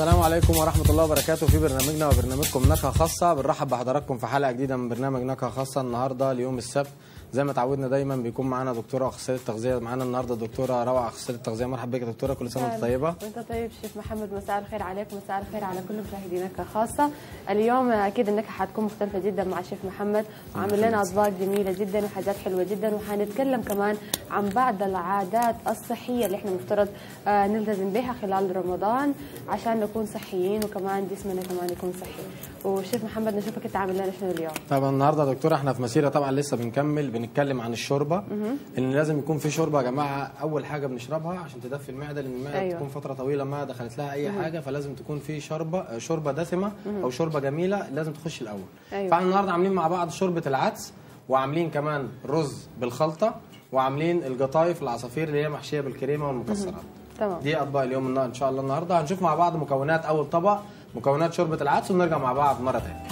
السلام عليكم ورحمة الله وبركاته في برنامجنا وبرنامجكم نكهة خاصة بنرحب بحضراتكم في حلقة جديدة من برنامج نكهة خاصة النهاردة ليوم السبت زي ما تعودنا دايما بيكون معانا دكتورة أخصائية التغذية معانا النهاردة دكتورة روعة أخصائية التغذية مرحبا بك يا دكتورة كل سنة وأنت طيبة وانت طيب شيف محمد مساء الخير عليكم مساء الخير على كل مشاهدينا خاصة اليوم اكيد النكهه حتكون مختلفه جدا مع شيف محمد وعامل لنا اطباق جميله جدا وحاجات حلوه جدا وحنتكلم كمان عن بعض العادات الصحيه اللي احنا مفترض آه، نلتزم بها خلال رمضان عشان نكون صحيين وكمان جسمنا كمان يكون صحي وشيف محمد نشوفك انت عامل لنا شنو اليوم طبعا النهارده يا دكتوره احنا في مسيره طبعا لسه بنكمل بنتكلم عن الشوربه ان لازم يكون في شوربه يا جماعه اول حاجه بنشربها عشان تدفي المعده لان المعده أيوة. أيوة. تكون فتره طويله ما دخلت لها اي حاجه فلازم تكون في شوربه شوربه دسمه او شوربه جميله لازم تخش الاول أيوة. فاحنا النهارده عاملين مع بعض شوربه العدس وعاملين كمان رز بالخلطه وعاملين القطايف العصافير اللي هي محشيه بالكريمه والمكسرات تمام دي اطباق اليوم النا- ان شاء الله النهارده هنشوف مع بعض مكونات اول طبق مكونات شوربه العدس ونرجع مع بعض مره ثانيه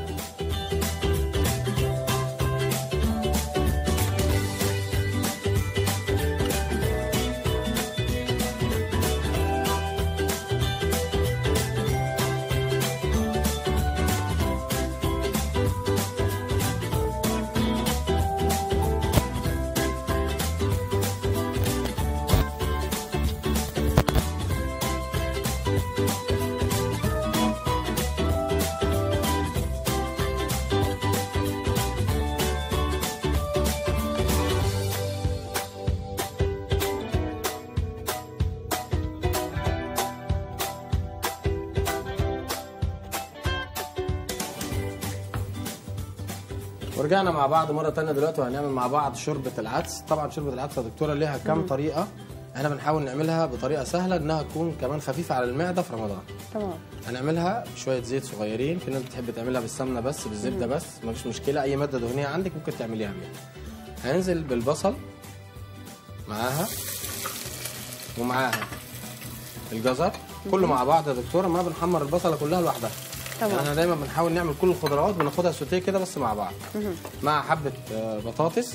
ورجعنا مع بعض مره ثانيه دلوقتي وهنعمل مع بعض شوربه العدس طبعا شوربه العدس يا دكتوره ليها كام طريقه احنا بنحاول نعملها بطريقه سهله انها تكون كمان خفيفه على المعده في رمضان تمام هنعملها شويه زيت صغيرين في ناس بتحب تعملها بالسمنه بس بالزبده بس مفيش مشكله اي ماده دهنيه عندك ممكن تعمليها بيها هننزل بالبصل معاها ومعاها الجزر كله مع بعض يا دكتوره ما بنحمر البصله كلها لوحدها تمام. يعني احنا دايما بنحاول نعمل كل الخضروات بناخدها سوتيه كده بس مع بعض مع حبه آه، بطاطس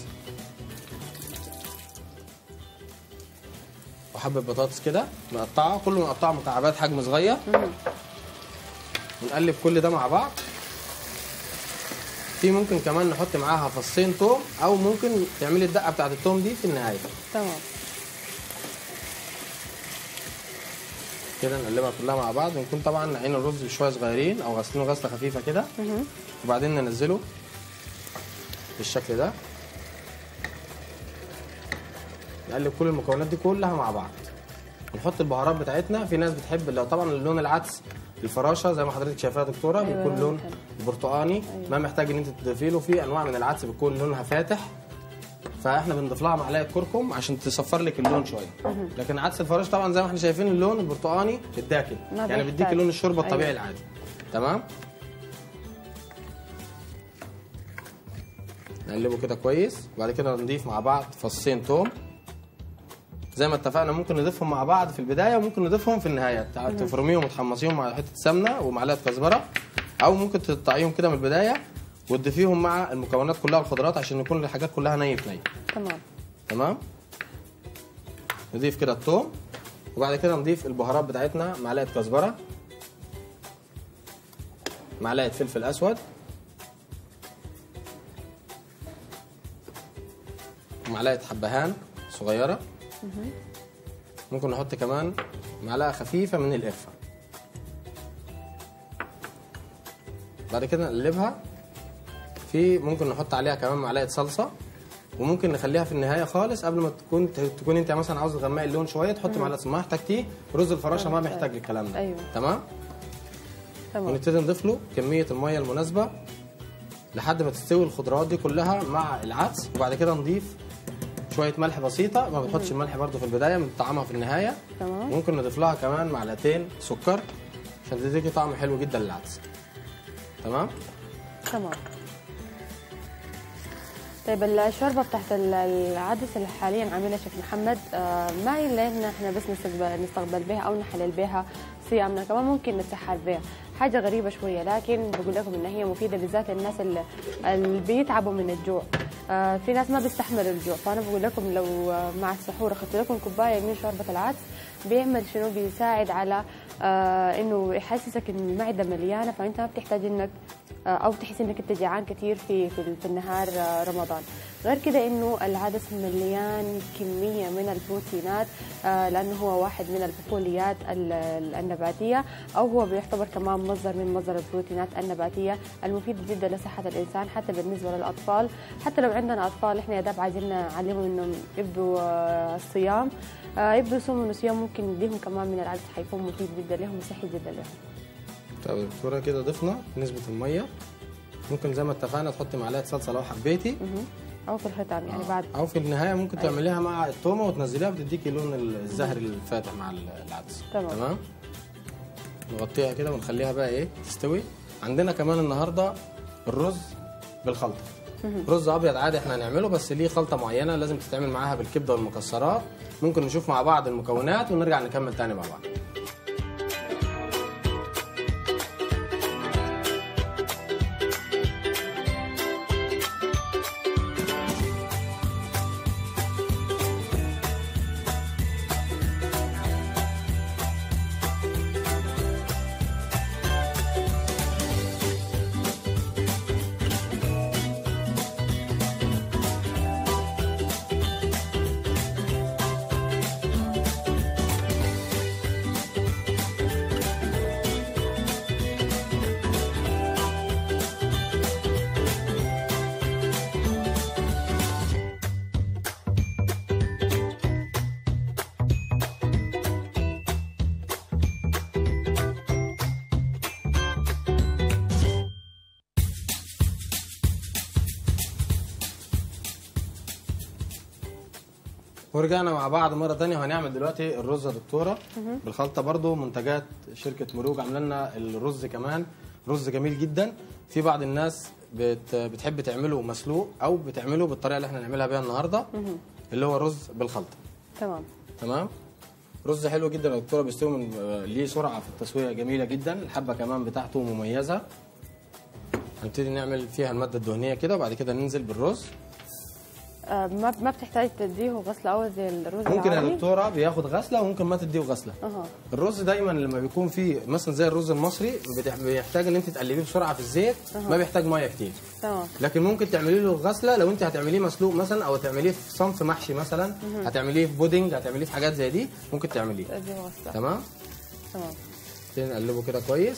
وحبه بطاطس كده مقطعه كله مقطعه مكعبات حجم صغير ونقلب كل ده مع بعض في ممكن كمان نحط معاها فصين توم او ممكن تعملي الدقه بتاعت التوم دي في النهايه تمام كده نقلبها كلها مع بعض ونكون طبعا نعين الرز شويه صغيرين او غاسلينه غسله خفيفه كده مهم. وبعدين ننزله بالشكل ده نقلب كل المكونات دي كلها مع بعض نحط البهارات بتاعتنا في ناس بتحب لو طبعا لون العدس الفراشه زي ما حضرتك شايفاها يا دكتوره أيوة، بيكون لون ممكن. برتقاني ما محتاج ان انت تضيفي له في انواع من العدس بيكون لونها فاتح فاحنا بنضيف لها معلقه كركم عشان تصفر لك اللون شويه لكن عدس الفراش طبعا زي ما احنا شايفين اللون البرتقاني الداكن ما يعني بيحتاج. بيديك لون الشوربه الطبيعي أيوة. العادي تمام نقلبه كده كويس وبعد كده نضيف مع بعض فصين توم زي ما اتفقنا ممكن نضيفهم مع بعض في البدايه وممكن نضيفهم في النهايه تع- تفرميهم وتحمصيهم مع حته سمنه ومعلقه كزبره او ممكن تقطعيهم كده من البدايه وتضيفيهم مع المكونات كلها الخضروات عشان يكون الحاجات كلها ني في ني تمام تمام نضيف كده الثوم وبعد كده نضيف البهارات بتاعتنا معلقه كزبره معلقه فلفل اسود ومعلقه حبهان صغيره ممكن نحط كمان معلقه خفيفه من القرفه بعد كده نقلبها في ممكن نحط عليها كمان معلقه صلصه وممكن نخليها في النهايه خالص قبل ما تكون تكون انت مثلا عاوز تغمقي اللون شويه تحط معلقه ما احتاجتيه رز الفراشه ما محتاج الكلام ده أيوة. تمام تمام ونبتدي نضيف له كميه الميه المناسبه لحد ما تستوي الخضروات دي كلها مع العدس وبعد كده نضيف شويه ملح بسيطه ما بنحطش الملح برده في البدايه بنطعمها في النهايه تمام ممكن نضيف لها كمان معلقتين سكر عشان تديكي طعم حلو جدا للعدس تمام تمام طيب الشوربه بتاعت ال- العدس اللي حاليا عاملها شيف محمد آه، ما هي اللي إن احنا بس نستقبل نستقبل بها او نحلل بها صيامنا كمان ممكن نتسحر بها حاجه غريبه شويه لكن بقول لكم ان هي مفيده بالذات للناس اللي, اللي بيتعبوا من الجوع آه، في ناس ما بيستحمل الجوع فانا بقول لكم لو آه، مع السحور اخذت لكم كوبايه من شوربه العدس بيعمل شنو بيساعد على آه، انه يحسسك ان المعده مليانه فانت ما بتحتاج انك آه، او تحس انك انت جعان كثير في في في النهار آه، رمضان غير كده انه العدس مليان كميه من البروتينات آه، لانه هو واحد من البقوليات ال- ال- النباتيه او هو بيعتبر كمان مصدر من مصدر البروتينات النباتيه المفيد جدا لصحه الانسان حتى بالنسبه للاطفال حتى لو عندنا اطفال احنا يا داب عايزين نعلمهم انهم يبدوا آه، الصيام آه، يبدوا يصوموا من الصيام ممكن نديهم كمان من العدس حيكون مفيد جدا لهم وصحي جدا لهم طب يا دكتوره كده ضفنا نسبه الميه ممكن زي ما اتفقنا تحطي معلقه صلصه لو حبيتي مهم. او في الختام يعني بعد او في النهايه ممكن أيوة. تعمليها مع التومه وتنزليها بتديكي لون الزهري الفاتح مع العدس تمام. تمام نغطيها كده ونخليها بقى ايه تستوي عندنا كمان النهارده الرز بالخلطه رز ابيض عادي احنا هنعمله بس ليه خلطه معينه لازم تتعمل معاها بالكبده والمكسرات ممكن نشوف مع بعض المكونات ونرجع نكمل تاني مع بعض ورجعنا مع بعض مره تانية وهنعمل دلوقتي الرز يا دكتوره بالخلطه برضو منتجات شركه مروج عامله لنا الرز كمان رز جميل جدا في بعض الناس بت بتحب تعمله مسلوق او بتعمله بالطريقه اللي احنا نعملها بيها النهارده اللي هو رز بالخلطه تمام تمام رز حلو جدا يا دكتوره بيستوي من آه، ليه سرعه في التسويه جميله جدا الحبه كمان بتاعته مميزه هنبتدي نعمل فيها الماده الدهنيه كده وبعد كده ننزل بالرز آه، ما ما بتحتاج تديه غسله اول زي الرز ممكن يا العادي دكتوره بياخد غسله وممكن ما تديه غسله اها الرز دايما لما بيكون فيه مثلا زي الرز المصري بتح- بيحتاج ان انت تقلبيه بسرعه في الزيت ما بيحتاج ميه كتير تمام لكن ممكن تعملي له غسله لو انت هتعمليه مسلوق مثلا او هتعمليه في صنف محشي مثلا هتعمليه في بودنج هتعمليه في حاجات زي دي ممكن تعمليه تديه غسله تمام تمام نبتدي نقلبه كده كويس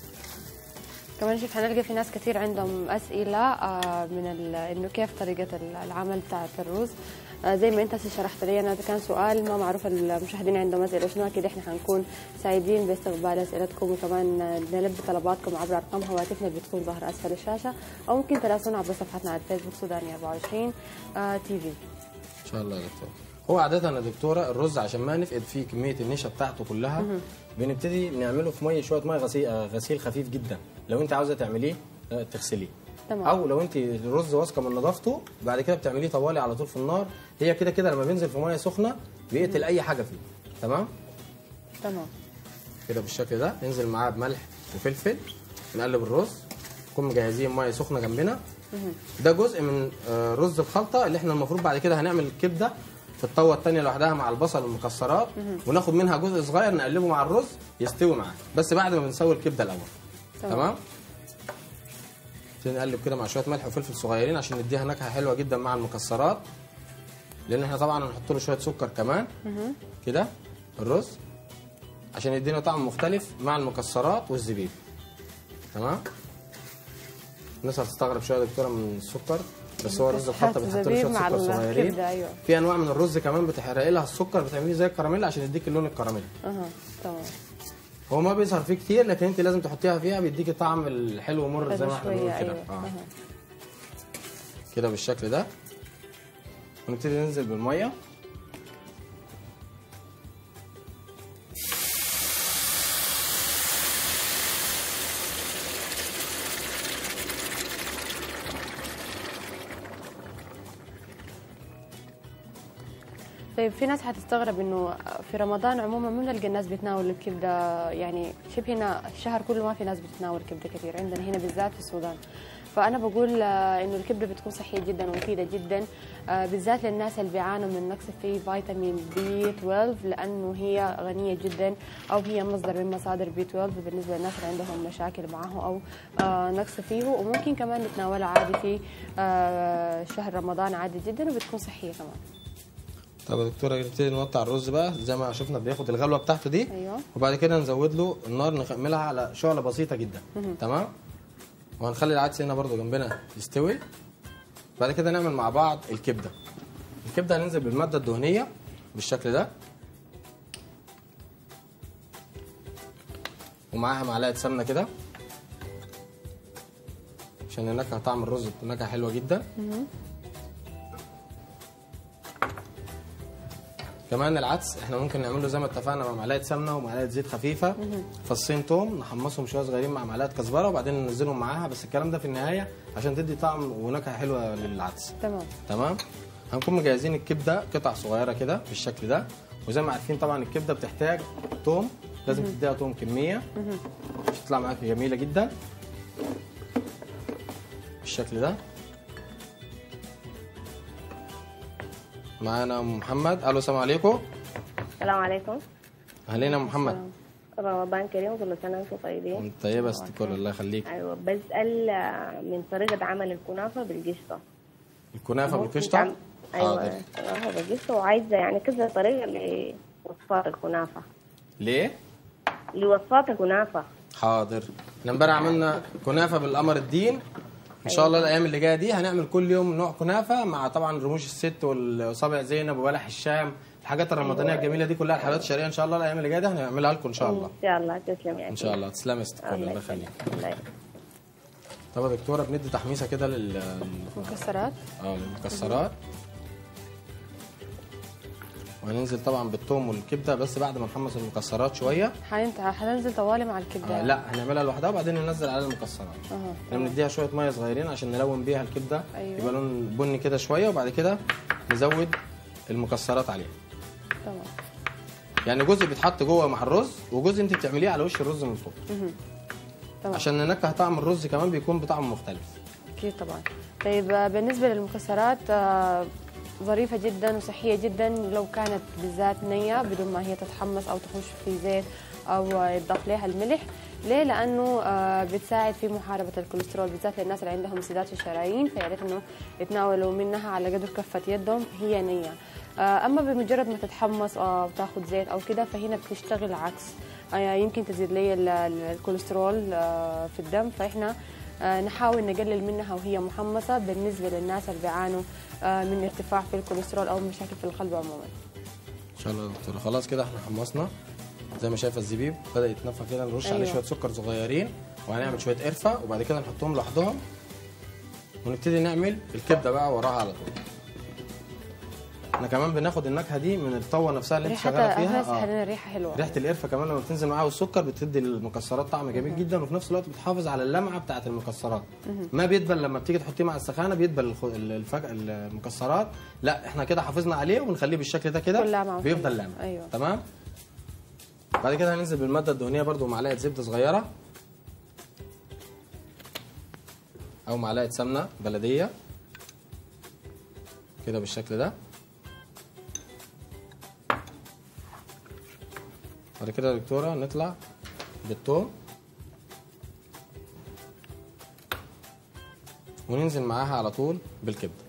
كمان شوف حنلقى في ناس كثير عندهم اسئله آه، من ال- انه كيف طريقه ال- العمل بتاعت الرز آه، زي ما انت هسه شرحت لي انا كان سؤال ما معروف المشاهدين عندهم اسئله شنو اكيد احنا حنكون سعيدين باستقبال اسئلتكم وكمان آه، نلبي طلباتكم عبر ارقام هواتفنا اللي بتكون ظاهره اسفل الشاشه او ممكن تراسلونا عبر صفحتنا على الفيسبوك سوداني 24 آه، تي في ان شاء الله يا دكتور هو عادة يا دكتورة الرز عشان ما نفقد فيه كمية النشا بتاعته كلها بنبتدي نعمله في مية شوية مية غسيل آه، غسيل خفيف جدا لو انت عاوزة تعمليه آه، تغسليه تمام. او لو انت الرز واثقه من نظافته بعد كده بتعمليه طوالي على طول في النار هي كده كده لما بينزل في ميه سخنه بيقتل اي حاجه فيه تمام تمام كده بالشكل ده ننزل معاه بملح وفلفل نقلب الرز نكون مجهزين ميه سخنه جنبنا ده جزء من آه، رز الخلطه اللي احنا المفروض بعد كده هنعمل الكبده في الطاوه الثانيه لوحدها مع البصل والمكسرات وناخد منها جزء صغير نقلبه مع الرز يستوي معاه بس بعد ما بنسوي الكبده الاول تمام. تمام نبتدي نقلب كده مع شويه ملح وفلفل صغيرين عشان نديها نكهه حلوه جدا مع المكسرات لان احنا طبعا هنحط له شويه سكر كمان كده الرز عشان يدينا طعم مختلف مع المكسرات والزبيب تمام الناس هتستغرب شويه يا دكتوره من السكر بس هو رز الخلطه بتحط له زبيب شويه مع سكر صغيرين الكبده ايوه في انواع من الرز كمان بتحرقي لها السكر بتعمليه زي الكراميل عشان يديك اللون الكراميل اها تمام هو ما بيظهر فيه كتير لكن انت لازم تحطيها فيها بيديكي طعم الحلو ومر زي ما احنا بنقول شويه كده ايوه آه. أها. كده بالشكل ده ونبتدي ننزل بالميه طيب في ناس حتستغرب انه في رمضان عموما ما بنلقى الناس بتناول الكبده يعني شبه هنا الشهر كله ما في ناس بتتناول كبده كثير عندنا هنا بالذات في السودان فانا بقول آه، انه الكبده بتكون صحيه جدا ومفيده جدا آه، بالذات للناس اللي بيعانوا من نقص في فيتامين بي 12 لانه هي غنيه جدا او هي مصدر من مصادر بي 12 بالنسبه للناس اللي عندهم مشاكل معه او آه، نقص فيه وممكن كمان نتناولها عادي في آه، شهر رمضان عادي جدا وبتكون صحيه كمان طب يا دكتوره نبتدي نقطع الرز بقى زي ما شفنا بياخد الغلوه بتاعته دي أيوة. وبعد كده نزود له النار نكملها على شعله بسيطه جدا تمام وهنخلي العدس هنا برضو جنبنا يستوي بعد كده نعمل مع بعض الكبده الكبده هننزل بالماده الدهنيه بالشكل ده ومعاها معلقه سمنه كده عشان النكهه طعم الرز بتبقى نكهه حلوه جدا كمان العدس احنا ممكن نعمله زي ما اتفقنا مع معلقه سمنه ومعلقه زيت خفيفه فصين توم نحمصهم شويه صغيرين مع معلقه كزبره وبعدين ننزلهم معاها بس الكلام ده في النهايه عشان تدي طعم ونكهه حلوه للعدس تمام تمام هنكون مجهزين الكبده قطع صغيره كده بالشكل ده وزي ما عارفين طبعا الكبده بتحتاج توم لازم تديها توم كميه مش تطلع معاك جميله جدا بالشكل ده معانا أم محمد الو السلام عليكم السلام عليكم اهلين يا أم محمد رمضان كريم كل سنة وانتم طيبين انت طيبه يا ست الكل الله يخليك أيوة بسأل آه، من طريقة عمل الكنافة بالقشطة الكنافه ممكن بالقشطه تعم- أيوة حاضر كنافة بالقشطة وعايزة يعني كذا طريقة لوصفات الكنافة ليه لوصفات الكنافة حاضر احنا امبارح عملنا كنافه بالقمر الدين ان شاء الله الايام اللي جايه دي هنعمل كل يوم نوع كنافه مع طبعا رموش الست والصابع زينب وبلح الشام الحاجات الرمضانيه الجميله دي كلها الحلويات الشرقيه ان شاء الله الايام اللي جايه دي هنعملها لكم ان شاء الله إن شاء الله تسلم يا ان شاء الله تسلم يا ست الكل الله يخليك الله يخليك. طب يا دكتوره بندي تحميصه كده لل مكسرات اه للمكسرات وهننزل طبعا بالثوم والكبده بس بعد ما نحمص المكسرات شويه حننت- حننزل طوالي مع الكبده آه لا هنعملها لوحدها وبعدين ننزل عليها المكسرات أها. احنا بنديها شويه ميه صغيرين عشان نلون بيها الكبده أيوة. يبقى لون بني كده شويه وبعد كده نزود المكسرات عليها تمام يعني جزء بيتحط جوه مع الرز وجزء انت بتعمليه على وش الرز من فوق تمام عشان ننكه طعم الرز كمان بيكون بطعم مختلف اكيد طبعا طيب آه، بالنسبه للمكسرات آه، ظريفه جدا وصحيه جدا لو كانت بالذات نيه بدون ما هي تتحمص او تخش في زيت او آه، يضاف لها الملح ليه؟ لانه آه، بتساعد في محاربه الكوليسترول بالذات للناس اللي عندهم انسداد في الشرايين فيا ريت انه يتناولوا منها على قدر كفه يدهم هي نيه آه، اما بمجرد ما تتحمص او تاخذ زيت او كده فهنا بتشتغل عكس آه، يمكن تزيد لي ال- ال- الكوليسترول آه، في الدم فاحنا آه، نحاول نقلل منها وهي محمصة بالنسبة للناس اللي بيعانوا آه، من ارتفاع في الكوليسترول أو مشاكل في القلب عموما ان شاء الله يا دكتوره خلاص كده احنا حمصنا زي ما شايفه الزبيب بدا يتنفخ كده نرش عليه أيوة. شويه سكر صغيرين وهنعمل شويه قرفه وبعد كده نحطهم لوحدهم ونبتدي نعمل الكبده بقى وراها على طول احنا كمان بناخد النكهه دي من الطوه نفسها اللي انت شغاله ريحتها فيها أهلا سهلا ريحة حلوة ريحه القرفه كمان لما بتنزل معاها والسكر بتدي المكسرات طعم جميل جدا وفي نفس الوقت بتحافظ على اللمعه بتاعه المكسرات ما بيدبل لما بتيجي تحطيه مع السخانه بيدبل الخ- الفج... المكسرات لا احنا كده حافظنا عليه ونخليه بالشكل ده كده كل لمعة بيفضل وحلوة. لامع أيوة. تمام بعد كده هننزل بالماده الدهنيه برده معلقه زبده صغيره او معلقه سمنه بلديه كده بالشكل ده بعد كده يا دكتوره نطلع بالثوم وننزل معاها على طول بالكبده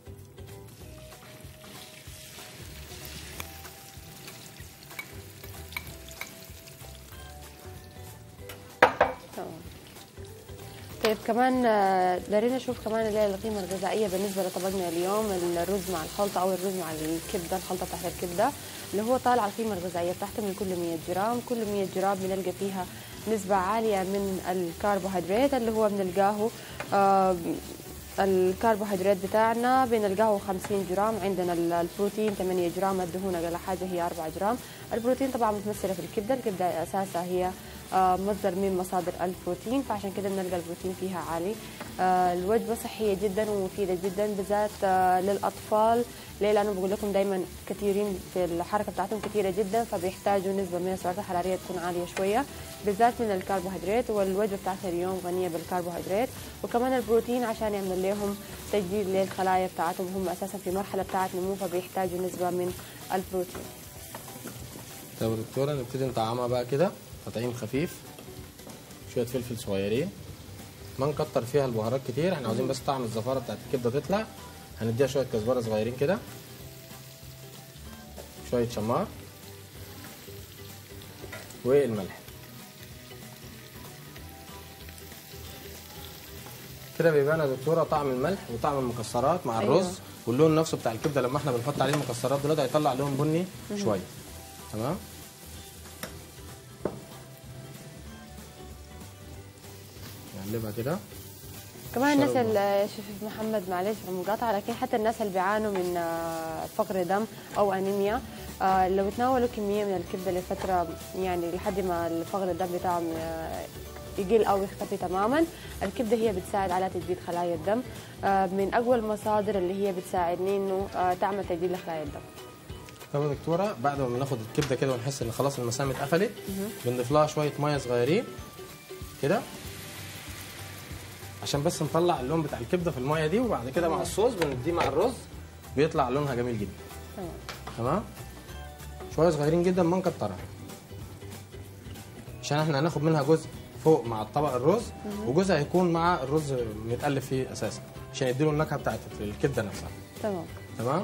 تمام طيب كمان آه، دارين نشوف كمان اللي هي القيمة الغذائية بالنسبة لطبقنا اليوم الرز مع الخلطة أو الرز مع الكبدة الخلطة بتاعت الكبدة اللي هو طالع القيمة الغذائية بتاعته من كل 100 جرام كل 100 جرام بنلقى فيها نسبة عالية من الكربوهيدرات اللي هو بنلقاه آه، الكربوهيدرات بتاعنا بنلقاه 50 جرام عندنا ال- البروتين 8 جرام الدهون اقل حاجه هي 4 جرام البروتين طبعا متمثله في الكبده الكبده اساسها هي آه، مصدر من مصادر البروتين فعشان كده بنلقى البروتين فيها عالي آه، الوجبه صحيه جدا ومفيده جدا بالذات آه، للاطفال ليه لانه بقول لكم دائما كثيرين في الحركه بتاعتهم كثيره جدا فبيحتاجوا نسبه من السعرات الحراريه تكون عاليه شويه بالذات من الكربوهيدرات والوجبه بتاعتها اليوم غنيه بالكربوهيدرات وكمان البروتين عشان يعمل لهم تجديد للخلايا بتاعتهم هم اساسا في مرحله بتاعت نمو فبيحتاجوا نسبه من البروتين طب يا دكتوره نبتدي نطعمها بقى كده تطعيم خفيف شويه فلفل صغيرين ما نكتر فيها البهارات كتير احنا عاوزين بس طعم الزفاره بتاعت الكبده تطلع هنديها شويه كزبره صغيرين كده شويه شمار والملح كده بيبان يا دكتوره طعم الملح وطعم المكسرات مع أيوة. الرز واللون نفسه بتاع الكبده لما احنا بنحط عليه المكسرات دلوقتي هيطلع لون بني شويه تمام نقلبها كده كمان الناس شرب. اللي شوف محمد معلش على المقاطعه لكن حتى الناس اللي بيعانوا من آه، فقر دم او انيميا آه، لو تناولوا كميه من الكبده لفتره يعني لحد ما الفقر الدم بتاعهم آه، يقل او يختفي تماما الكبده هي بتساعد على تجديد خلايا الدم آه، من اقوى المصادر اللي هي بتساعدني انه آه، تعمل تجديد لخلايا الدم طب يا دكتوره بعد ما بناخد الكبده كده ونحس ان خلاص المسام اتقفلت بنضيف لها شويه ميه صغيرين كده عشان بس نطلع اللون بتاع الكبده في الميه دي وبعد كده مع الصوص بنديه مع الرز بيطلع لونها جميل جدا تمام تمام شويه صغيرين جدا ما نكترها عشان احنا هناخد منها جزء فوق مع الطبق الرز وجزء هيكون مع الرز متقلب فيه اساسا عشان يديله النكهه بتاعت الكبده نفسها تمام تمام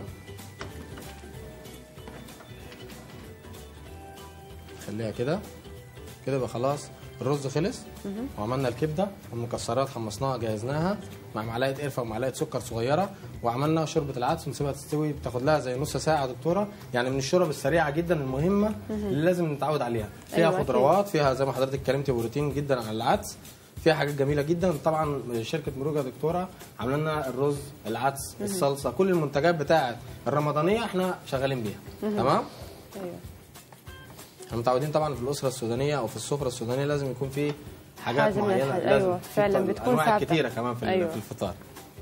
خليها كده كده يبقى خلاص الرز خلص وعملنا الكبده والمكسرات حمصناها جهزناها مع معلقه قرفه ومعلقه سكر صغيره وعملنا شوربه العدس ونسيبها تستوي بتاخد لها زي نص ساعه يا دكتوره يعني من الشورب السريعه جدا المهمه اللي لازم نتعود عليها فيها أيوة أكيد. خضروات فيها زي ما حضرتك اتكلمتي بروتين جدا عن العدس فيها حاجات جميله جدا طبعا شركه مروجه يا دكتوره عامله لنا الرز العدس الصلصه كل المنتجات بتاعه الرمضانيه احنا شغالين بيها تمام ايوه احنا متعودين طبعا في الاسره السودانيه او في السفره السودانيه لازم يكون في حاجات حاجة من معينه الحاجات- لازم أيوة، في فعلاً الط- بتكون انواع ثابتة. كتيره كمان في, أيوة. أيوة. في الفطار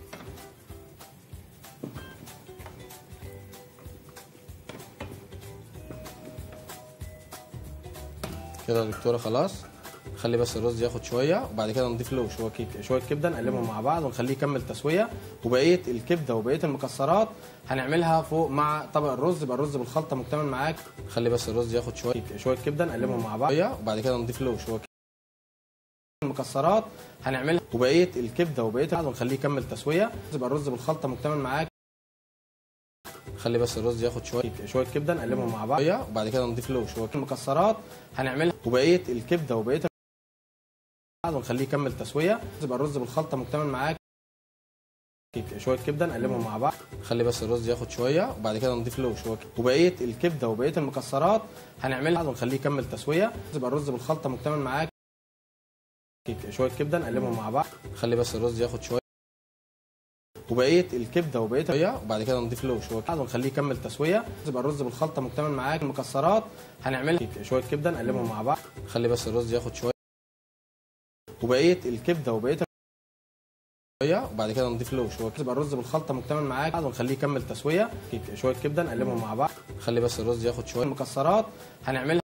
كده يا دكتوره خلاص خلي بس الرز ياخد شويه وبعد كده نضيف له شويه كيك- شويه كبده نقلبهم مع بعض ونخليه يكمل تسويه وبقيه الكبده وبقيه المكسرات هنعملها فوق مع طبق الرز يبقى الرز بالخلطه مكتمل معاك خلي بس الرز ياخد شويه شويه كبده نقلبهم مع بعض وبعد كده نضيف له شويه المكسرات هنعملها وبقيه الكبده وبقيه العدس ونخليه يكمل تسويه يبقى الرز بالخلطه مكتمل معاك خلي بس الرز ياخد شويه شويه كبده نقلبهم مع بعض وبعد كده نضيف له شويه المكسرات هنعملها وبقيه الكبده وبقيه العدس ونخليه يكمل تسويه يبقى الرز بالخلطه مكتمل معاك شويه كبده نقلبهم مع بعض خلي بس الرز ياخد شويه وبعد كده نضيف له شويه وبقيه الكبده وبقيه المكسرات هنعملها ونخليه يكمل تسويه يبقى الرز بالخلطه مكتمل معاك شويه كبده نقلبهم مع بعض خلي بس الرز ياخد شويه وبقيه الكبده وبقيه الرز وبعد كده نضيف له شويه ونخليه يكمل تسويه يبقى الرز بالخلطه مكتمل معاك المكسرات هنعملها شويه كبده نقلبهم مع بعض خلي بس الرز ياخد شويه وبقيه الكبده وبقيه شويه وبعد كده نضيف له شويه يبقى الرز بالخلطه مكتمل معاك ونخليه يكمل تسويه شويه كبده نقلبهم مع بعض خلي بس الرز ياخد شويه مكسرات هنعملها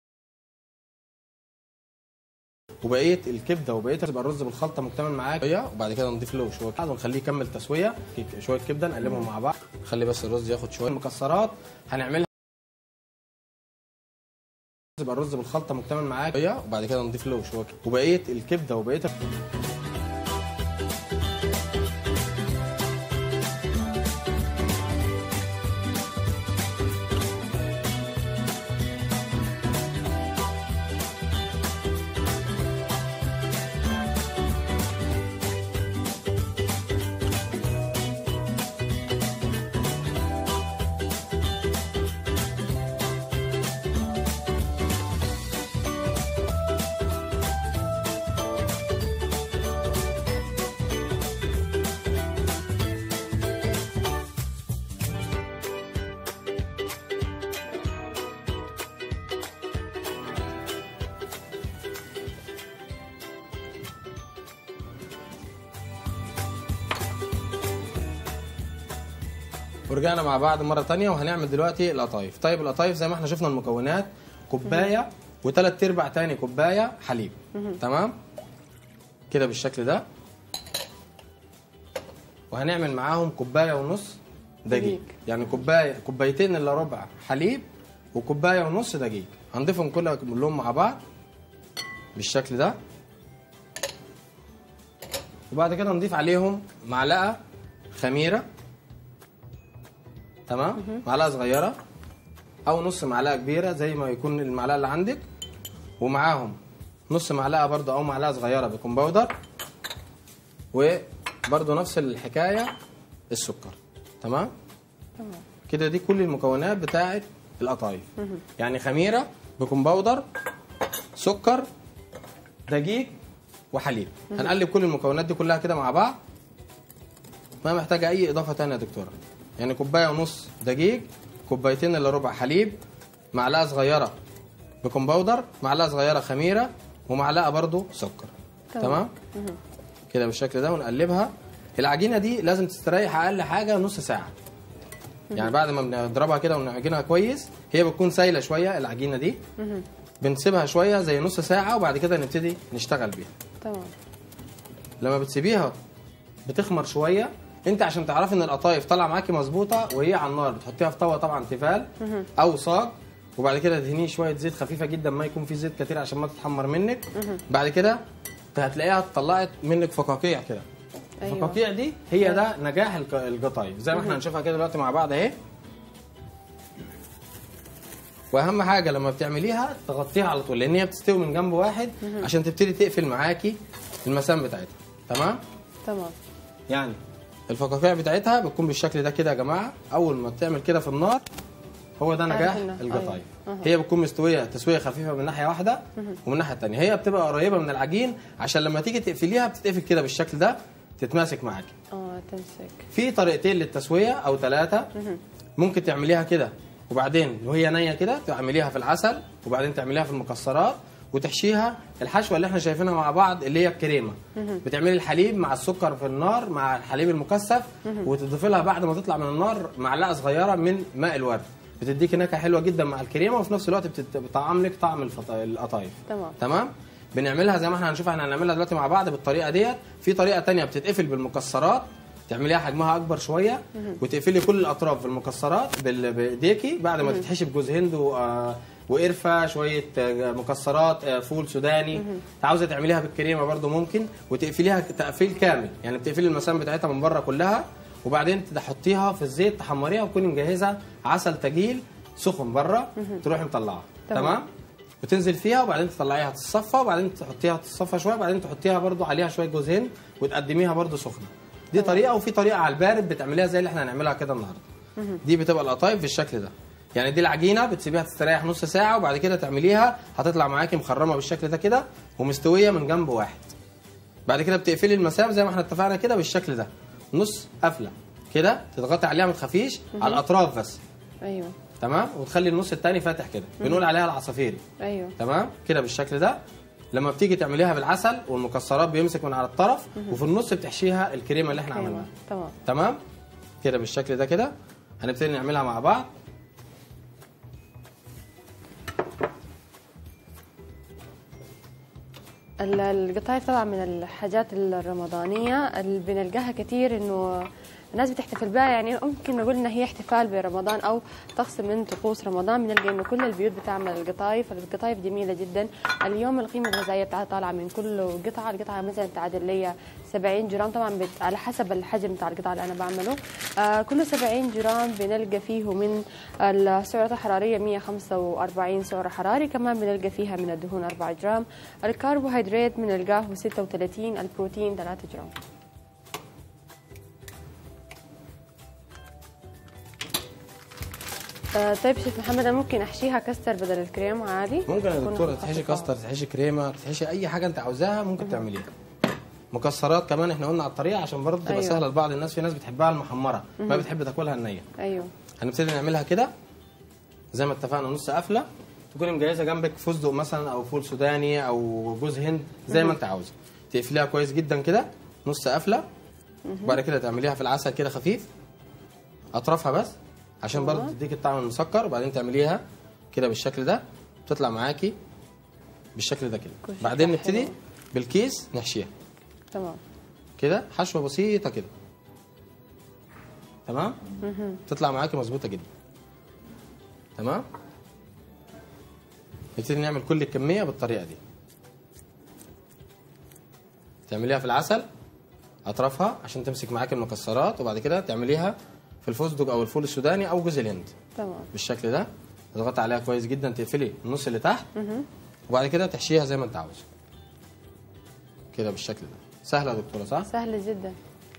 وبقيه الكبده وبقيه يبقى الرز بالخلطه مكتمل معاك شويه وبعد كده نضيف له شويه ونخليه يكمل تسويه شويه كبده نقلبهم مع بعض خلي بس الرز ياخد شويه مكسرات هنعملها يبقى الرز بالخلطه مكتمل معاك شويه وبعد كده نضيف له شويه وبقيه الكبده وبقيه ورجعنا مع بعض مره تانية وهنعمل دلوقتي القطايف طيب القطايف زي ما احنا شفنا المكونات كوبايه وثلاث ارباع تاني كوبايه حليب تمام كده بالشكل ده وهنعمل معاهم كوبايه ونص دقيق دقيق. يعني كوبايه كوبايتين الا ربع حليب وكوبايه ونص دقيق هنضيفهم كلها كلهم مع بعض بالشكل ده وبعد كده نضيف عليهم معلقه خميره تمام معلقه صغيره او نص معلقه كبيره زي ما يكون المعلقه اللي عندك ومعاهم نص معلقه برضو او معلقه صغيره بيكون باودر وبرضو نفس الحكايه السكر تمام تمام كده دي كل المكونات بتاعه القطايف يعني خميره بيكون باودر سكر دقيق وحليب هنقلب كل المكونات دي كلها كده مع بعض ما محتاجه اي اضافه تانية يا دكتوره يعني كوبايه ونص دقيق كوبايتين الا ربع حليب معلقه صغيره بيكون باودر معلقه صغيره خميره ومعلقه برضو سكر تمام. تمام كده بالشكل ده ونقلبها العجينه دي لازم تستريح اقل حاجه نص ساعه يعني بعد ما بنضربها كده ونعجنها كويس هي بتكون سايله شويه العجينه دي بنسيبها شويه زي نص ساعه وبعد كده نبتدي نشتغل بيها تمام لما بتسيبيها بتخمر شويه انت عشان تعرفي ان القطايف طالعه معاكي مظبوطه وهي على النار بتحطيها في طاوه طبعا تيفال او صاج وبعد كده تدهنيه شويه زيت خفيفه جدا ما يكون فيه زيت كتير عشان ما تتحمر منك بعد كده هتلاقيها طلعت منك فقاقيع كده أيوة. الفقاقيع دي هي ده نجاح الق- القطايف زي ما احنا هنشوفها كده دلوقتي مع بعض اهي واهم حاجه لما بتعمليها تغطيها على طول لان هي بتستوي من جنب واحد عشان تبتدي تقفل معاكي المسام بتاعتها تمام تمام يعني الفقاقيع بتاعتها بتكون بالشكل ده كده يا جماعه اول ما بتعمل كده في النار هو ده نجاح عرفنا. القطايف أيوة. أها. هي بتكون مستويه تسويه خفيفه من ناحيه واحده ومن الناحيه الثانيه هي بتبقى قريبه من العجين عشان لما تيجي تقفليها بتتقفل كده بالشكل ده تتماسك معاكي اه تمسك في طريقتين للتسويه او ثلاثه ممكن تعمليها كده وبعدين وهي نيه كده تعمليها في العسل وبعدين تعمليها في المكسرات وتحشيها الحشوه اللي احنا شايفينها مع بعض اللي هي الكريمه بتعملي الحليب مع السكر في النار مع الحليب المكثف وتضيفي لها بعد ما تطلع من النار معلقه صغيره من ماء الورد بتديكي نكهه حلوه جدا مع الكريمه وفي نفس الوقت بتت- بتطعم لك طعم الفط- القطايف تمام تمام بنعملها زي ما احنا هنشوف احنا هنعملها دلوقتي مع بعض بالطريقه ديت في طريقه تانية بتتقفل بالمكسرات تعمليها حجمها اكبر شويه وتقفلي كل الاطراف بالمكسرات بال- بايديكي بعد ما تتحشي بجوز هند و... آه، وقرفه شويه آه، مكسرات آه، فول سوداني عاوزه تعمليها بالكريمه برده ممكن وتقفليها تقفيل كامل يعني بتقفلي المسام بتاعتها من بره كلها وبعدين تحطيها في الزيت تحمريها وتكوني مجهزه عسل تجيل سخن بره تروحي مطلعها تمام. تمام وتنزل فيها وبعدين تطلعيها تتصفى وبعدين تحطيها تتصفى شويه وبعدين تحطيها برده عليها شويه جوز هند وتقدميها برده سخنه دي طريقه وفي طريقه على البارد بتعمليها زي اللي احنا هنعملها كده النهارده دي بتبقى القطايف بالشكل ده يعني دي العجينه بتسيبيها تستريح نص ساعه وبعد كده تعمليها هتطلع معاكي مخرمه بالشكل ده كده ومستويه من جنب واحد بعد كده بتقفلي المسام زي ما احنا اتفقنا كده بالشكل ده نص قفله كده تضغطي عليها ما تخافيش على الاطراف بس ايوه تمام وتخلي النص الثاني فاتح كده بنقول عليها العصافيري ايوه تمام كده بالشكل ده لما بتيجي تعمليها بالعسل والمكسرات بيمسك من على الطرف وفي النص بتحشيها الكريمه اللي احنا كريمة. عملناها تمام تمام كده بالشكل ده كده هنبتدي نعملها مع بعض ال- القطايف طبعا من الحاجات الرمضانية اللي بنلقاها كثير انه الناس بتحتفل بها يعني ممكن نقول انها هي احتفال برمضان او طقس من طقوس رمضان بنلقى انه كل البيوت بتعمل القطايف، القطايف جميلة جدا، اليوم القيمة الغذائية بتاعها طالعة من كل قطعة، القطعة مثلا تعادل لي 70 جرام طبعا بت... على حسب الحجم بتاع القطعة اللي انا بعمله، آه كل 70 جرام بنلقى فيه من السعرات الحرارية 145 سعر حراري، كمان بنلقى فيها من الدهون 4 جرام، الكربوهيدرات بنلقاه 36 البروتين 3 جرام آه طيب شيف محمد أنا ممكن احشيها كستر بدل الكريم عادي ممكن يا تكون دكتوره تحشي خفيفة. كاستر تحشي كريمه تحشي اي حاجه انت عاوزاها ممكن تعمليها مكسرات كمان احنا قلنا على الطريقه عشان برضه تبقى أيوة. سهله لبعض الناس في ناس بتحبها المحمره ما بتحب تاكلها النيه ايوه هنبتدي نعملها كده زي ما اتفقنا نص قفله تكوني مجهزه جنبك فستق مثلا او فول سوداني او جوز هند زي ما انت عاوزه تقفليها كويس جدا كده نص قفله وبعد كده تعمليها في العسل كده خفيف اطرافها بس عشان برضه تديك الطعم المسكر وبعدين تعمليها كده بالشكل ده بتطلع معاكي بالشكل ده كده كل بعدين شكلها نبتدي حلوة. بالكيس نحشيها تمام كده حشوه بسيطه كده تمام تطلع معاكي مظبوطه جدا تمام نبتدي نعمل كل الكميه بالطريقه دي تعمليها في العسل اطرافها عشان تمسك معاكي المكسرات وبعد كده تعمليها في الفستق او الفول السوداني او جوز الهند تمام بالشكل ده تضغطي عليها كويس جدا تقفلي النص اللي تحت وبعد كده تحشيها زي ما انت عاوز كده بالشكل ده سهله يا دكتوره صح سهله جدا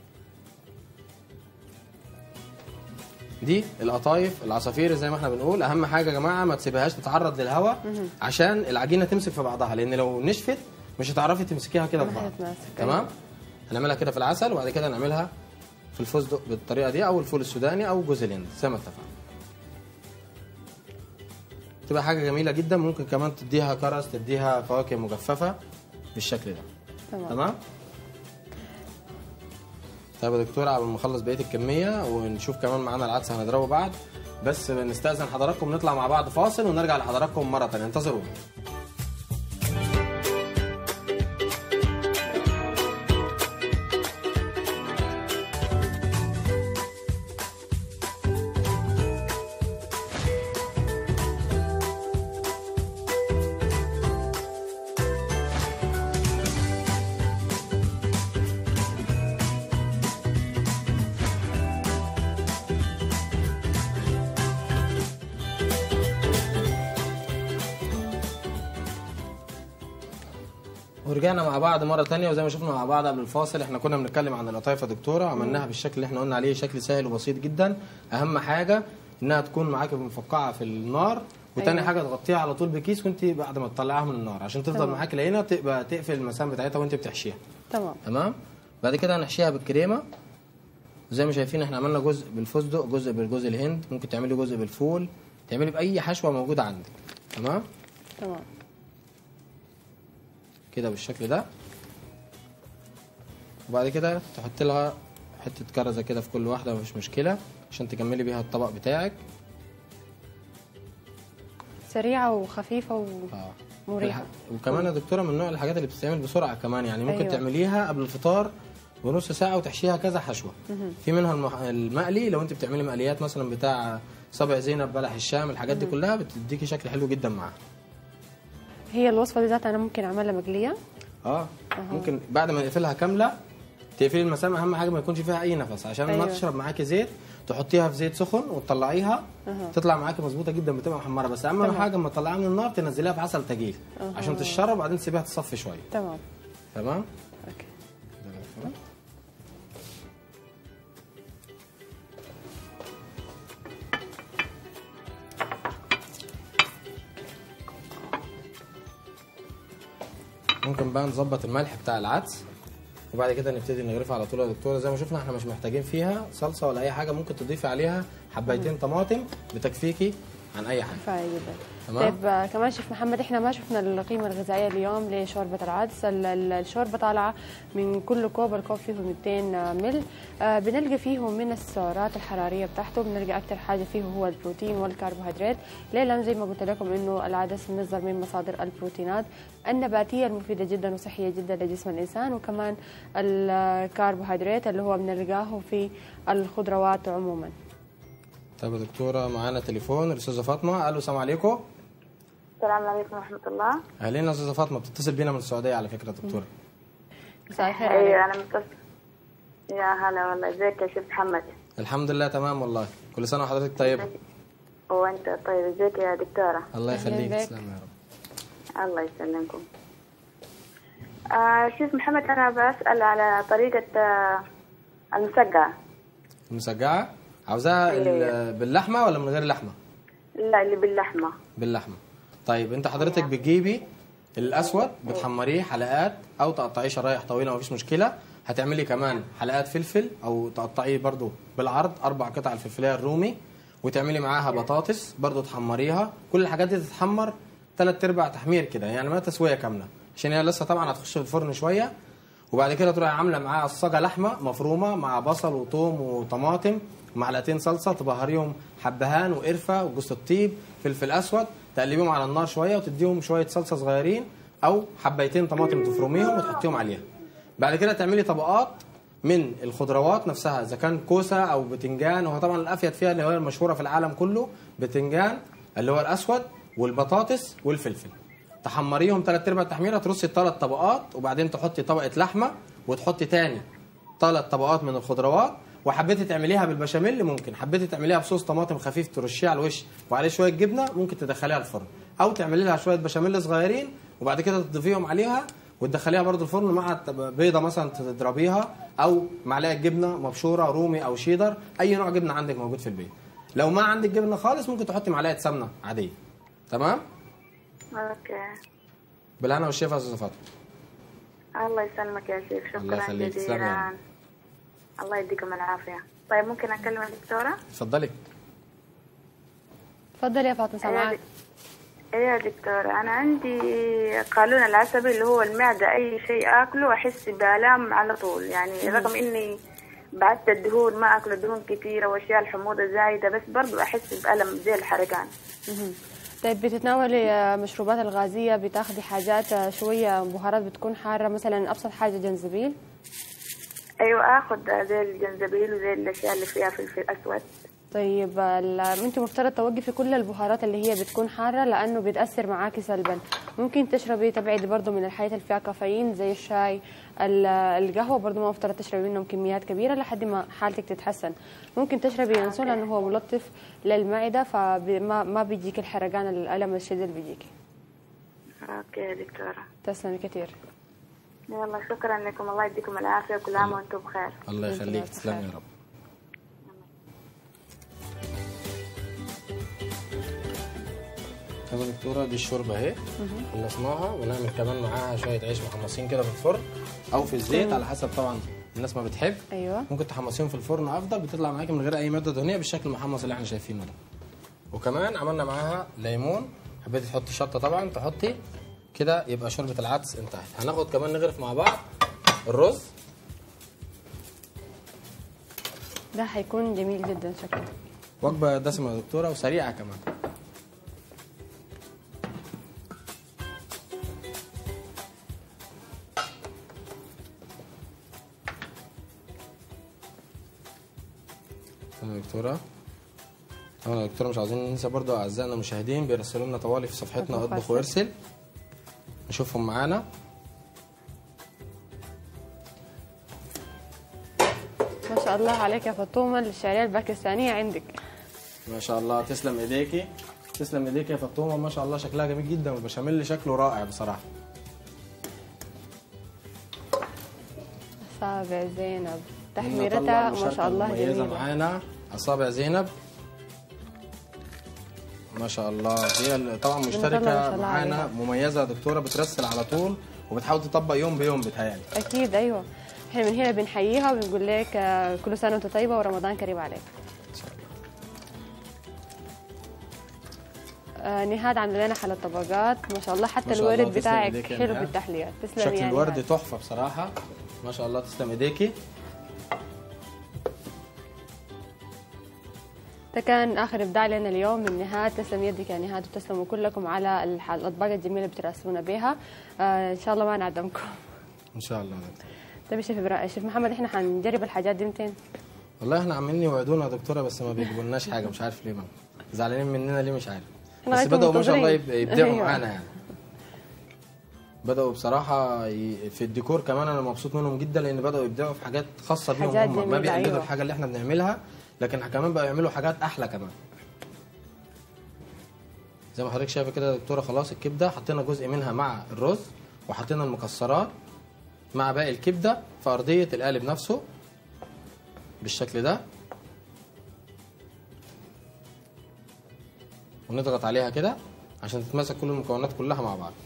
دي القطايف العصافير زي ما احنا بنقول اهم حاجه يا جماعه ما تسيبهاش تتعرض للهواء عشان العجينه تمسك في بعضها لان لو نشفت مش هتعرفي تمسكيها كده في ما بعض هتتماسك. تمام هنعملها كده في العسل وبعد كده نعملها في الفستق بالطريقه دي او الفول السوداني او جوز الهند زي ما اتفقنا تبقى حاجه جميله جدا ممكن كمان تديها كرز تديها فواكه مجففه بالشكل ده تمام تمام طيب يا دكتوره قبل ما نخلص بقيه الكميه ونشوف كمان معانا العدس هنضربه بعد بس نستاذن حضراتكم نطلع مع بعض فاصل ونرجع لحضراتكم مره ثانيه انتظرونا ورجعنا مع بعض مره تانية وزي ما شفنا مع بعض قبل الفاصل احنا كنا بنتكلم عن القطايف يا دكتوره عملناها بالشكل اللي احنا قلنا عليه شكل سهل وبسيط جدا اهم حاجه انها تكون معاكي مفقعه في النار وتاني أيوة. حاجه تغطيها على طول بكيس وانت بعد ما تطلعيها من النار عشان تفضل تمام. معاكي لقينا تبقى تقفل المسام بتاعتها وانت بتحشيها تمام تمام بعد كده هنحشيها بالكريمه زي ما شايفين احنا عملنا جزء بالفستق جزء بالجوز الهند ممكن تعملي جزء بالفول تعملي باي حشوه موجوده عندك تمام تمام كده بالشكل ده وبعد كده تحط لها حته كرزه كده في كل واحده مفيش مشكله عشان تكملي بيها الطبق بتاعك سريعه وخفيفه اه ومريحه الح- وكمان يا دكتوره من نوع الحاجات اللي بتتعمل بسرعه كمان يعني ممكن أيوة. أيوة. تعمليها قبل الفطار بنص ساعه وتحشيها كذا حشوه في منها المح... المقلي لو انت بتعملي مقليات مثلا بتاع صبع زينب بلح الشام الحاجات دي كلها بتديكي شكل حلو جدا معاها هي الوصفه دي ذاتها انا ممكن اعملها مقليه اه ممكن بعد ما نقفلها كامله تقفلي المسام اهم حاجه ما يكونش فيها اي نفس عشان أيوة. ما تشرب معاكي زيت تحطيها في زيت سخن وتطلعيها أها. تطلع معاكي مظبوطه جدا بتبقى محمره بس اهم تمام. حاجه لما تطلعيها من النار تنزليها في عسل تجيل أها. عشان تشرب وبعدين تسيبيها تصفي شويه تمام تمام اوكي ممكن بقى نظبط الملح بتاع العدس وبعد كده نبتدي نغرفها على طول يا دكتوره زي ما شفنا احنا مش محتاجين فيها صلصه ولا اي حاجه ممكن تضيفي عليها حبايتين طماطم بتكفيكي عن اي حاجه كفايه جدا تمام. طيب آه، كمان شيف محمد احنا ما شفنا القيمه الغذائيه اليوم لشوربه العدس ال- ال- الشوربه طالعه من كل كوب الكوب فيه 200 مل آه، بنلقى فيه من السعرات الحراريه بتاعته بنلقى اكثر حاجه فيه هو البروتين والكربوهيدرات ليه لان زي ما قلت لكم انه العدس مصدر من مصادر البروتينات النباتيه المفيده جدا وصحيه جدا لجسم الانسان وكمان الكربوهيدرات اللي هو بنلقاه في الخضروات عموما طيب يا دكتوره معانا تليفون الاستاذه فاطمه الو السلام عليكم السلام عليكم ورحمة الله اهلين يا استاذه فاطمه بتتصل بينا من السعوديه على فكره يا دكتوره مساء الخير عليك ايوه انا متصل يا هلا والله ازيك يا شيخ محمد الحمد لله تمام والله كل سنه وحضرتك طيبه وانت طيب ازيك يا دكتورة الله أهلاً يخليك بك. تسلم يا رب الله يسلمكم آه شيخ محمد انا بسأل على طريقة آه المسقعة المسجعه عاوزاها ال- أيوة. باللحمه ولا من غير لحمه لا اللي باللحمة باللحمه طيب انت حضرتك بتجيبي الاسود بتحمريه حلقات او تقطعيه شرايح طويله مفيش مشكله هتعملي كمان حلقات فلفل او تقطعيه برضو بالعرض اربع قطع الفلفليه الرومي وتعملي معاها بطاطس برضو تحمريها كل الحاجات دي تتحمر ثلاث ارباع تحمير كده يعني ما تسويه كامله عشان هي لسه طبعا هتخش في الفرن شويه وبعد كده تروحي عامله معاها الصاجه لحمه مفرومه مع بصل وثوم وطماطم معلقتين صلصه تبهريهم حبهان وقرفه وجوز الطيب فلفل اسود تقلبيهم على النار شويه وتديهم شويه صلصه صغيرين او حبيتين طماطم تفرميهم وتحطيهم عليها بعد كده تعملي طبقات من الخضروات نفسها اذا كان كوسه او بتنجان وهو طبعا الافيد فيها اللي هي المشهوره في العالم كله بتنجان اللي هو الاسود والبطاطس والفلفل تحمريهم ثلاث ارباع تحميره ترصي الثلاث طبقات وبعدين تحطي طبقه لحمه وتحطي تاني ثلاث طبقات من الخضروات وحبيتي تعمليها بالبشاميل ممكن حبيتي تعمليها بصوص طماطم خفيف ترشيه على الوش وعليه شويه جبنه ممكن تدخليها الفرن او تعملي لها شويه بشاميل صغيرين وبعد كده تضيفيهم عليها وتدخليها برضو الفرن مع بيضه مثلا تضربيها او معلقه جبنه مبشوره رومي او شيدر اي نوع جبنه عندك موجود في البيت لو ما عندك جبنه خالص ممكن تحطي معلقه سمنه عاديه تمام اوكي بالهنا والشفا يا استاذه فاطمه الله يسلمك يا شيخ الله شكرا يخليك، تسلمي يا جزيلا رب. الله يديكم العافيه طيب ممكن اكلم الدكتوره اتفضلي تفضلي يا فاطمه سامعك ايه إيه يا دكتورة أنا عندي قولون العصبي اللي هو المعدة أي شيء أكله أحس بآلام على طول يعني رغم إني بعدت الدهون ما أكل دهون كثيرة وأشياء الحموضة زايدة بس برضو أحس بألم زي الحرقان مهم. طيب بتتناولي آه، مشروبات الغازيه بتاخدي حاجات آه، شويه بهارات بتكون حاره مثلا ابسط حاجه جنزبيل أيوة آخد زي الجنزبيل وزي الأشياء اللي فيها فلفل أسود طيب ال- انت مفترض توقفي كل البهارات اللي هي بتكون حاره لانه بتاثر معاكي سلبا ممكن تشربي تبعدي برضه من الحاجات اللي فيها كافيين زي الشاي ال- القهوه برضه ما مفترض تشربي منهم كميات كبيره لحد ما حالتك تتحسن ممكن تشربي ينسون لانه هو ملطف للمعده فما ما بيجيك الحرقان الالم الشديد اللي بيجيكي أوكي يا دكتورة تسلمي كثير يلا شكرا لكم الله يديكم العافية وكل عام وأنتم بخير الله أنت يخليك بألف تسلمي خير. يا رب يلا دكتورة دي الشوربة اهي خلصناها ونعمل كمان معاها شوية عيش محمصين كده في الفرن أو في الزيت على حسب طبعا الناس ما بتحب ايوه ممكن تحمصيهم في الفرن أفضل بتطلع معاكي من غير أي مادة دهنية بالشكل المحمص اللي احنا شايفينه ده وكمان عملنا معاها ليمون حبيتي تحطي شطة طبعا تحطي كده يبقى شوربة العدس انتهت هناخد كمان نغرف مع بعض الرز ده هيكون جميل جدا شكله وجبة دسمة يا دكتورة وسريعة كمان تمام يا دكتورة طبعا يا دكتورة مش عاوزين ننسى برضو أعزائنا المشاهدين بيرسلوا لنا طوالي في صفحتنا اطبخ اطبخ وارسل. وارسل نشوفهم معانا ما شاء الله عليك يا فطومه الشعريه الباكستانيه عندك ما شاء الله تسلم ايديكي تسلم ايديكي يا فطومه ما شاء الله شكلها جميل جدا والبشاميل شكله رائع بصراحه اصابع زينب نطلع تحميرتها ما المشاركة شاء الله المميزة جميله معانا اصابع زينب ما شاء الله هي ال- طبعا ما شاء مشتركه الله معانا عليها. مميزه يا دكتوره بترسل على طول وبتحاول تطبق يوم بيوم بتهيألي اكيد ايوه احنا من هنا بنحييها وبنقول لك آه، كل سنه وانت طيبه ورمضان كريم عليك آه نهاد عامله لنا حلى طبقات ما شاء الله حتى ما شاء الله، الورد تسلم بتاعك إيديك يا حلو نهاد. بالتحليات تسلم شكل يا الورد نهاد. تحفه بصراحه ما شاء الله تسلم ايديكي ده كان اخر ابداع لنا اليوم من نهاد تسلم يدك يا نهاد وتسلموا كلكم على الح- الاطباق الجميله اللي بتراسلونا بها آه ان شاء الله ما نعدمكم ان شاء الله يا دكتور. طيب يا شيف إبراهيم- شيف محمد احنا حنجرب الحاجات دي متين والله احنا عمالين يوعدونا يا دكتوره بس ما بيجيبولناش حاجه مش عارف ليه ما زعلانين مننا ليه مش عارف احنا بس غاية بدأوا ما شاء الله منتظرين. يب- يبدعوا أيوة. معانا يعني بدأوا بصراحة ي- في الديكور كمان أنا مبسوط منهم جدا لأن بدأوا يبدعوا في حاجات خاصة بيهم حاجات هم ما جميلة، بيقلدوا أيوة. الحاجة اللي احنا بنعملها لكن كمان بقوا يعملوا حاجات أحلى كمان زي ما حضرتك شايفة كده يا دكتورة خلاص الكبدة حطينا جزء منها مع الرز وحطينا المكسرات مع باقي الكبدة في أرضية القالب نفسه بالشكل ده ونضغط عليها كده عشان تتماسك كل المكونات كلها مع بعض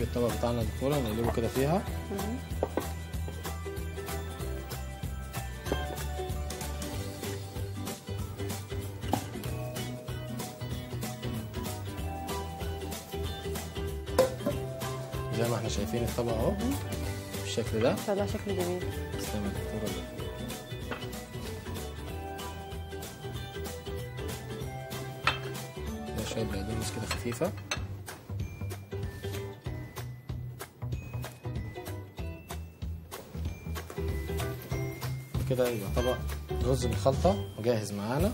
الطبق بتاعنا يا دكتوره نقلبه كده فيها زي ما احنا شايفين الطبق اهو بالشكل ده طلع شكله جميل تسلم يا دكتوره ده شويه بقدونس كده خفيفه كده يبقى طبق رز بالخلطه جاهز معانا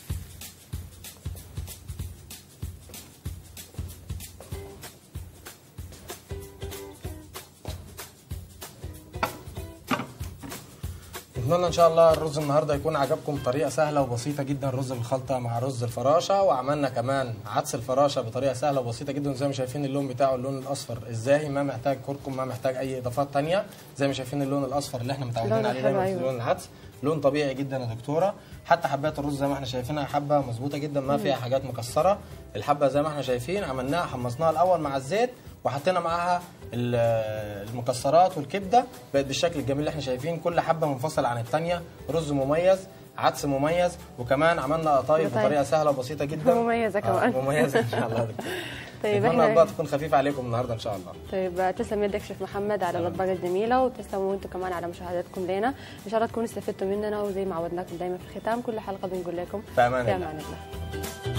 نتمنى ان شاء الله الرز النهارده يكون عجبكم بطريقه سهله وبسيطه جدا رز بالخلطه مع رز الفراشه وعملنا كمان عدس الفراشه بطريقه سهله وبسيطه جدا زي ما شايفين اللون بتاعه اللون الاصفر ازاي ما محتاج كركم ما محتاج اي اضافات تانية زي ما شايفين اللون الاصفر اللي احنا متعودين لونه عليه حلو، دايما في أيوة. لون العدس لون طبيعي جدا يا دكتوره حتى حبات الرز زي ما احنا شايفينها حبه مظبوطه جدا ما فيها حاجات مكسره الحبه زي ما احنا شايفين عملناها حمصناها الاول مع الزيت وحطينا معاها ال- المكسرات والكبده بقت بالشكل الجميل اللي احنا شايفين كل حبه منفصله عن الثانيه رز مميز عدس مميز وكمان عملنا قطايف قطايف. بطريقه سهله وبسيطه جدا مميزة كمان. آه مميزه ان شاء الله يا دكتور طيب اتمنى إحنا- الاطباق تكون خفيفه عليكم النهارده ان شاء الله طيب تسلم يدك شيف محمد على الاطباق الجميله وتسلموا انتم كمان على مشاهدتكم لنا ان شاء الله تكونوا استفدتوا مننا وزي ما عودناكم دائما في الختام كل حلقه بنقول لكم في أمان في الله. امان الله